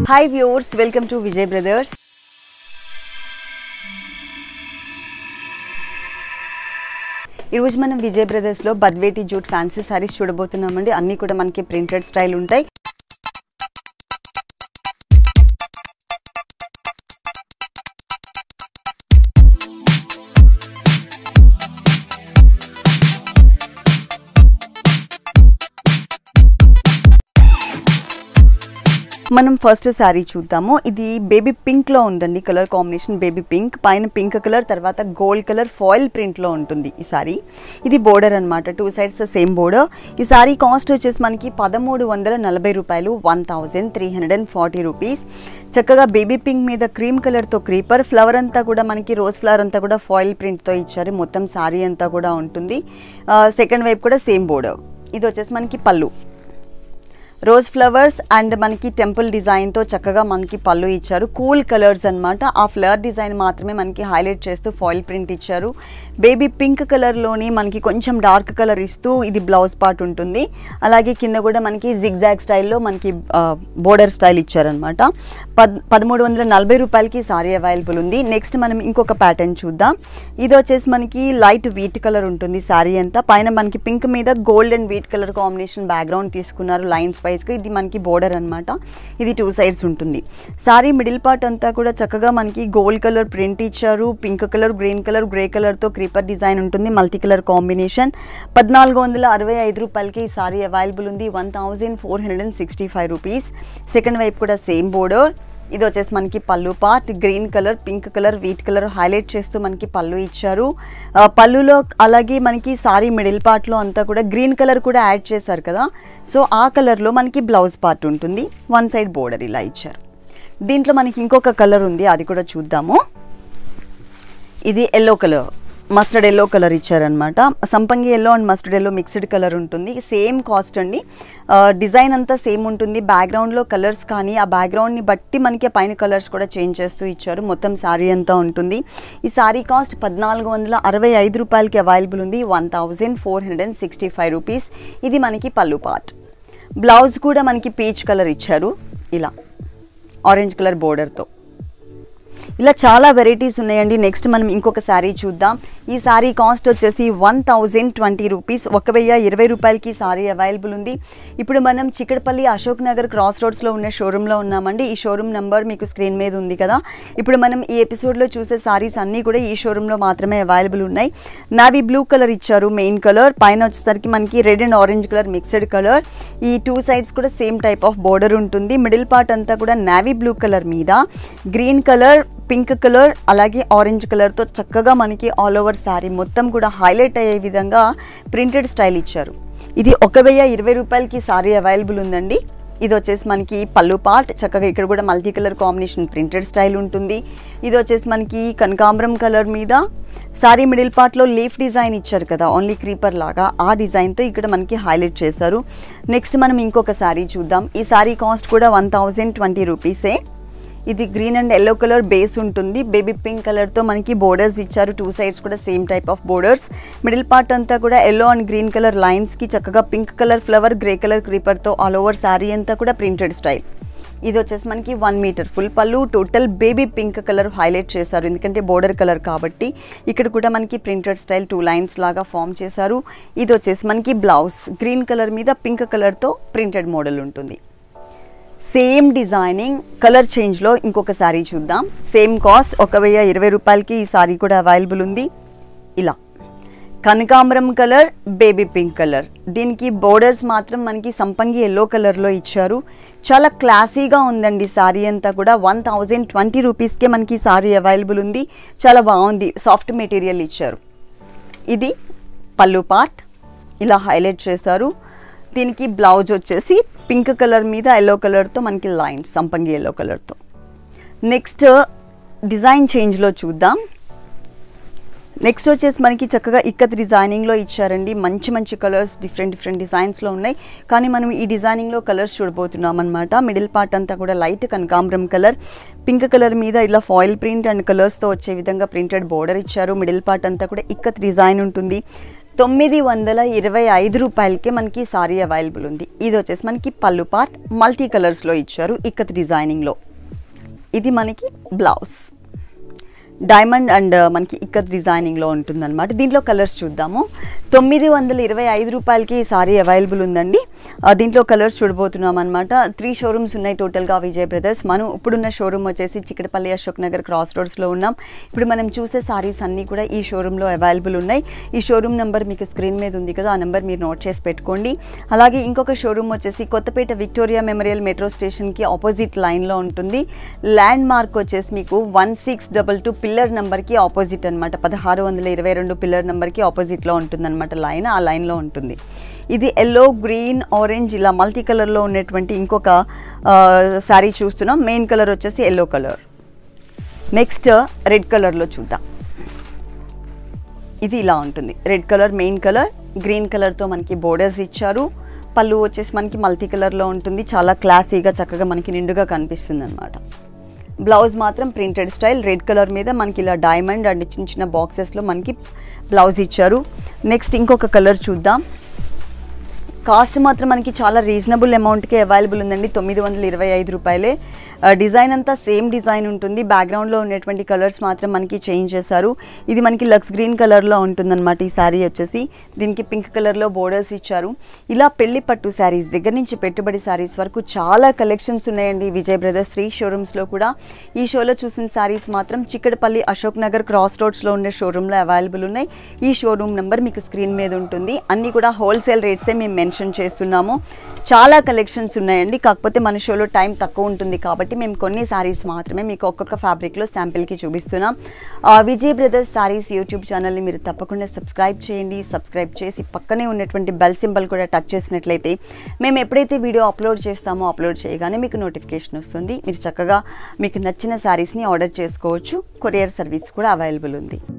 hi viewers welcome to Vijay brothers ఈరోజు మనం విజయ్ బ్రదర్స్లో బద్వేటి జూట్ ఫ్యాన్సీ సారీస్ చూడబోతున్నామండి అన్నీ కూడా మనకి ప్రింటెడ్ స్టైల్ ఉంటాయి మనం ఫస్ట్ శారీ చూద్దాము ఇది బేబీ పింక్ లో ఉందండి కలర్ కాంబినేషన్ బేబీ పింక్ పైన పింక్ కలర్ తర్వాత గోల్డ్ కలర్ ఫాయిల్ ప్రింట్ లో ఉంటుంది ఈ సారీ ఇది బోర్డర్ అనమాట టూ సైడ్స్ సేమ్ బోర్డర్ ఈ సారీ కాస్ట్ వచ్చేసి మనకి పదమూడు వందల నలభై రూపాయలు one thousand three hundred and forty rupees చక్కగా బేబీ పింక్ మీద క్రీమ్ కలర్తో క్రీపర్ ఫ్లవర్ అంతా కూడా మనకి రోజ్ ఫ్లవర్ అంతా కూడా ఫాయిల్ ప్రింట్తో ఇచ్చారు మొత్తం సారీ అంతా కూడా ఉంటుంది సెకండ్ వైపు కూడా సేమ్ బోర్డర్ ఇది వచ్చేసి మనకి పళ్ళు రోజ్ ఫ్లవర్స్ అండ్ మనకి టెంపుల్ డిజైన్తో చక్కగా మనకి పళ్ళు ఇచ్చారు కూల్ కలర్స్ అన్నమాట ఆ ఫ్లవర్ డిజైన్ మాత్రమే మనకి హైలైట్ చేస్తూ ఫాయిల్ ప్రింట్ ఇచ్చారు బేబీ పింక్ కలర్లోని మనకి కొంచెం డార్క్ కలర్ ఇస్తూ ఇది బ్లౌజ్ పార్ట్ ఉంటుంది అలాగే కింద కూడా మనకి జిగ్జాగ్ స్టైల్లో మనకి బోర్డర్ స్టైల్ ఇచ్చారనమాట పద్ పదమూడు వందల నలభై రూపాయలకి సారీ అవైలబుల్ ఉంది నెక్స్ట్ మనం ఇంకొక ప్యాటర్న్ చూద్దాం ఇది వచ్చేసి మనకి లైట్ వీట్ కలర్ ఉంటుంది సారీ అంతా పైన మనకి పింక్ మీద gold and wheat colour combination background తీసుకున్నారు లైన్స్ వైజ్గా ఇది మనకి బోర్డర్ అనమాట ఇది టూ సైడ్స్ ఉంటుంది సారీ మిడిల్ పార్ట్ అంతా కూడా చక్కగా మనకి గోల్డ్ కలర్ ప్రింట్ ఇచ్చారు pink colour green colour grey కలర్తో క్రీపర్ డిజైన్ ఉంటుంది మల్టీ కలర్ కాంబినేషన్ పద్నాలుగు వందల అరవై ఐదు రూపాయలకి ఈ సారీ అవైలబుల్ ఉంది one thousand four hundred and sixty five rupees second వైపు కూడా సేమ్ బోర్డర్ ఇది వచ్చేసి మనకి పళ్ళు part green colour pink colour wheat colour highlight చేస్తూ మనకి పళ్ళు ఇచ్చారు ఆ, పళ్ళులో అలాగే మనకి సారీ మిడిల్ పార్ట్లో అంతా కూడా గ్రీన్ కలర్ కూడా యాడ్ చేశారు కదా సో ఆ కలర్లో మనకి బ్లౌజ్ పార్ట్ ఉంటుంది వన్ సైడ్ బోర్డర్ ఇలా ఇచ్చారు దీంట్లో మనకి ఇంకొక కలర్ ఉంది అది కూడా చూద్దాము ఇది yellow colour mustard yellow colour ఇచ్చారనమాట సంపంగి yellow and mustard yellow mixed colour ఉంటుంది సేమ్ కాస్ట్ అండి ఆ, డిజైన్ అంతా సేమ్ ఉంటుంది బ్యాక్గ్రౌండ్లో కలర్స్ కానీ ఆ బ్యాక్గ్రౌండ్ని బట్టి మనకి పైన కలర్స్ కూడా చేంజ్ చేస్తూ ఇచ్చారు మొత్తం శారీ అంతా ఉంటుంది ఈ శారీ కాస్ట్ పద్నాలుగు వందల అరవై ఐదు రూపాయలకి అవైలబుల్ ఉంది one thousand four hundred and sixty five rupees ఇది మనకి పళ్ళు పార్ట్ బ్లౌజ్ కూడా మనకి పీచ్ కలర్ ఇచ్చారు ఇలా ఆరెంజ్ కలర్ బోర్డర్తో ఇలా చాలా వెరైటీస్ ఉన్నాయండి నెక్స్ట్ మనం ఇంకొక శారీ చూద్దాం ఈ శారీ కాస్ట్ వచ్చేసి వన్ థౌజండ్ ట్వంటీ రూపీస్ ఒక వెయ్యి ఇరవై రూపాయలకి శారీ అవైలబుల్ ఉంది ఇప్పుడు మనం చిక్కడపల్లి అశోక్ నగర్ క్రాస్ రోడ్స్లో ఉన్న షోరూంలో ఉన్నామండి ఈ షోరూమ్ నెంబర్ మీకు స్క్రీన్ మీద ఉంది కదా ఇప్పుడు మనం ఈ ఎపిసోడ్లో చూసే శారీస్ అన్నీ కూడా ఈ షోరూంలో మాత్రమే అవైలబుల్ ఉన్నాయి నావీ బ్లూ కలర్ ఇచ్చారు మెయిన్ కలర్ పైన వచ్చేసరికి మనకి red and orange colour mixed colour ఈ టూ సైడ్స్ కూడా సేమ్ టైప్ ఆఫ్ బోర్డర్ ఉంటుంది మిడిల్ పార్ట్ అంతా కూడా నావీ బ్లూ కలర్ మీద గ్రీన్ కలర్ పింక్ కలర్ అలాగే ఆరెంజ్ కలర్తో చక్కగా మనకి ఆల్ ఓవర్ శారీ మొత్తం కూడా హైలైట్ అయ్యే విధంగా ప్రింటెడ్ స్టైల్ ఇచ్చారు ఇది ఒక వెయ్యి ఇరవై రూపాయలకి శారీ అవైలబుల్ ఉందండి ఇది వచ్చేసి మనకి పళ్ళు పార్ట్ చక్కగా ఇక్కడ కూడా multi colour combination printed style ఉంటుంది ఇది వచ్చేసి మనకి కనకాంబరం కలర్ మీద సారీ మిడిల్ పార్ట్లో లీఫ్ డిజైన్ ఇచ్చారు కదా ఓన్లీ క్రీపర్ లాగా ఆ డిజైన్తో ఇక్కడ మనకి హైలైట్ చేశారు నెక్స్ట్ మనం ఇంకొక శారీ చూద్దాం ఈ శారీ కాస్ట్ కూడా వన్ థౌజండ్ ట్వంటీ రూపీసే ఇది green and yellow colour base ఉంటుంది బేబీ పింక్ కలర్తో మనకి బోర్డర్స్ ఇచ్చారు టూ సైడ్స్ కూడా same type of borders middle part అంతా కూడా ఎల్లో అండ్ గ్రీన్ కలర్ లైన్స్కి చక్కగా pink colour flower grey colour క్రీపర్తో ఆల్ ఓవర్ శారీ అంతా కూడా ప్రింటెడ్ స్టైల్ ఇది వచ్చేసి మనకి వన్ మీటర్ ఫుల్ పళ్ళు total baby pink colour highlight చేశారు ఎందుకంటే బోర్డర్ కలర్ కాబట్టి ఇక్కడ కూడా మనకి ప్రింటెడ్ స్టైల్ టూ లైన్స్ లాగా ఫామ్ చేశారు ఇది వచ్చేసి మనకి బ్లౌజ్ గ్రీన్ కలర్ మీద పింక్ కలర్తో ప్రింటెడ్ మోడల్ ఉంటుంది సేమ్ డిజైనింగ్ కలర్ చేంజ్లో ఇంకొక శారీ చూద్దాం సేమ్ కాస్ట్ ఒక వెయ్యి ఇరవై రూపాయలకి ఈ శారీ కూడా అవైలబుల్ ఉంది ఇలా కనకాంబరం కలర్ బేబీ పింక్ కలర్ దీనికి బోర్డర్స్ మాత్రం మనకి సంపంగి ఎల్లో కలర్లో ఇచ్చారు చాలా క్లాసీగా ఉందండి శారీ అంతా కూడా వన్ థౌజండ్ ట్వంటీ రూపీస్కే మనకి శారీ అవైలబుల్ ఉంది చాలా బాగుంది సాఫ్ట్ మెటీరియల్ ఇచ్చారు ఇది పళ్ళు పార్ట్ ఇలా హైలైట్ చేశారు దీనికి బ్లౌజ్ వచ్చేసి పింక్ కలర్ మీద ఎల్లో కలర్తో మనకి లైన్స్ సంపంగి ఎల్లో కలర్తో నెక్స్ట్ డిజైన్ చేంజ్లో చూద్దాం నెక్స్ట్ వచ్చేసి మనకి చక్కగా ఇక్కత్ డిజైనింగ్లో ఇచ్చారండి మంచి మంచి కలర్స్ డిఫరెంట్ డిఫరెంట్ డిజైన్స్లో ఉన్నాయి కానీ మనం ఈ డిజైనింగ్లో కలర్స్ చూడబోతున్నాం అనమాట మిడిల్ పార్ట్ అంతా కూడా లైట్ కనకాంబరం కలర్ పింక్ కలర్ మీద ఇలా ఫాయిల్ ప్రింట్ అండ్ కలర్స్తో వచ్చే విధంగా ప్రింటెడ్ బోర్డర్ ఇచ్చారు మిడిల్ పార్ట్ అంతా కూడా ఇక్కత్ డిజైన్ ఉంటుంది తొమ్మిది వందల ఇరవై ఐదు రూపాయలకే మనకి సారీ అవైలబుల్ ఉంది ఇది వచ్చేసి మనకి పళ్ళు పార్ట్ మల్టీ కలర్స్లో ఇచ్చారు ఇక్కత్ డిజైనింగ్లో ఇది మనకి బ్లౌజ్ డైమండ్ అండ్ మనకి ఇక్కత్ డిజైనింగ్లో ఉంటుందన్నమాట దీంట్లో కలర్స్ చూద్దాము తొమ్మిది వందల ఇరవై ఐదు రూపాయలకి ఈ సారీ అవైలబుల్ ఉందండి ఆ, దీంట్లో కలర్స్ చూడబోతున్నాం అనమాట త్రీ షోరూమ్స్ ఉన్నాయి టోటల్గా విజయ్ బ్రదర్స్ మనం ఇప్పుడున్న షోరూమ్ వచ్చేసి చిక్కడపల్లి అశోక్ నగర్ క్రాస్ రోడ్స్లో ఉన్నాం ఇప్పుడు మనం చూసే సారీస్ అన్నీ కూడా ఈ షోరూంలో అవైలబుల్ ఉన్నాయి ఈ షోరూమ్ నెంబర్ మీకు స్క్రీన్ మీద ఉంది కదా ఆ నెంబర్ మీరు నోట్ చేసి పెట్టుకోండి అలాగే ఇంకొక షోరూమ్ వచ్చేసి కొత్తపేట విక్టోరియా మెమోరియల్ మెట్రో స్టేషన్కి ఆపోజిట్ లైన్లో ఉంటుంది ల్యాండ్ మార్క్ వచ్చేసి మీకు one six double two pillar నెంబర్కి ఆపోజిట్ అనమాట పదహారు వందల ఇరవై రెండు పిల్లర్ నెంబర్కి ఆపోజిట్లో ఉంటుందన్నమాట లైన్ ఆ లైన్లో ఉంటుంది ఇది ఎల్లో గ్రీన్ ఆరెంజ్ ఇలా మల్టీ కలర్లో ఉన్నటువంటి ఇంకొక శారీ చూస్తున్నాం మెయిన్ కలర్ వచ్చేసి ఎల్లో కలర్ నెక్స్ట్ రెడ్ కలర్లో చూద్దాం ఇది ఇలా ఉంటుంది red colour main colour green కలర్తో మనకి బోర్డర్స్ ఇచ్చారు పళ్ళు వచ్చేసి మనకి మల్టీ కలర్లో ఉంటుంది చాలా క్లాసీగా చక్కగా మనకి నిండుగా కనిపిస్తుంది అనమాట బ్లౌజ్ మాత్రం ప్రింటెడ్ స్టైల్ రెడ్ కలర్ మీద మనకి ఇలా డైమండ్ అండ్ చిన్న చిన్న బాక్సెస్లో మనకి బ్లౌజ్ ఇచ్చారు నెక్స్ట్ ఇంకొక కలర్ చూద్దాం కాస్ట్ మాత్రం మనకి చాలా రీజనబుల్ అమౌంట్కే అవైలబుల్ ఉందండి తొమ్మిది వందల ఇరవై ఐదు రూపాయలే ఆ, డిజైన్ అంతా సేమ్ డిజైన్ ఉంటుంది బ్యాక్గ్రౌండ్లో ఉన్నటువంటి కలర్స్ మాత్రం మనకి చేంజ్ చేశారు ఇది మనకి లక్స్ గ్రీన్ కలర్లో ఉంటుందన్నమాట ఈ శారీ వచ్చేసి దీనికి పింక్ కలర్లో బోర్డర్స్ ఇచ్చారు ఇలా పెళ్లి పట్టు శారీస్ దగ్గర నుంచి పెట్టుబడి శారీస్ వరకు చాలా కలెక్షన్స్ ఉన్నాయండి విజయ్ బ్రదర్స్ త్రీ షోరూమ్స్లో కూడా ఈ షోలో చూసిన శారీస్ మాత్రం చిక్కడపల్లి అశోక్ నగర్ క్రాస్ రోడ్స్లో ఉండే షోరూంలో అవైలబుల్ ఉన్నాయి ఈ షోరూమ్ నెంబర్ మీకు స్క్రీన్ మీద ఉంటుంది అన్నీ కూడా హోల్సేల్ రేట్సే మేము మెన్షన్ చేస్తున్నాము చాలా కలెక్షన్స్ ఉన్నాయండి కాకపోతే మన షోలో టైం తక్కువ ఉంటుంది కాబట్టి మేము కొన్ని శారీస్ మాత్రమే మీకు ఒక్కొక్క ఫ్యాబ్రిక్లో శాంపిల్కి చూపిస్తున్నాం ఆ, విజయ్ బ్రదర్స్ శారీస్ యూట్యూబ్ ఛానల్ని మీరు తప్పకుండా సబ్స్క్రైబ్ చేయండి సబ్స్క్రైబ్ చేసి పక్కనే ఉన్నటువంటి బెల్ సింబల్ కూడా టచ్ చేసినట్లయితే మేము ఎప్పుడైతే వీడియో అప్లోడ్ చేస్తామో అప్లోడ్ చేయగానే మీకు నోటిఫికేషన్ వస్తుంది మీరు చక్కగా మీకు నచ్చిన శారీస్ని ఆర్డర్ చేసుకోవచ్చు కొరియర్ సర్వీస్ కూడా అవైలబుల్ ఉంది